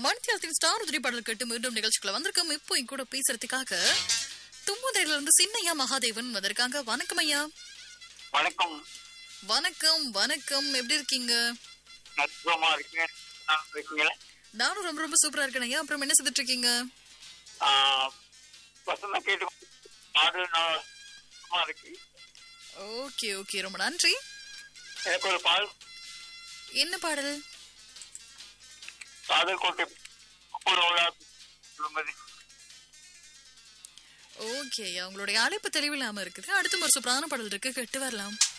மணித்தியாலத்தின் star உதிரி பாடல் கேட்டு மீண்டும் நிகழ்ச்சிக்குள்ள வந்திருக்கோம் இப்போ என் கூட பேசுறதுக்காக தும்முதையில இருந்து சின்னையா மகாதேவன் வந்திருக்காங்க வணக்கம் ஐயா வணக்கம் வணக்கம் வணக்கம் எப்படி இருக்கீங்க நட்பமா இருக்கீங்க நல்லா இருக்கீங்களா நானும் ரொம்ப ரொம்ப சூப்பரா இருக்கேன் ஐயா அப்புறம் என்ன செஞ்சுட்டு இருக்கீங்க ஆஹ், வசந்தா கேட்டு பாடு நல்லா இருக்கு ஓகே ஓகே ரொம்ப நன்றி எனக்கு ஒரு பால் என்ன பாடல் காதல் கோட்டை ஒரு ஓடா சொல்லும்போது ஓகே ஐயா உங்களுடைய அழைப்பு தெளிவில்லாம இருக்குது அடுத்த ஒரு சூப்பரான பாடல் இருக்கு கேட்டு வரலாம்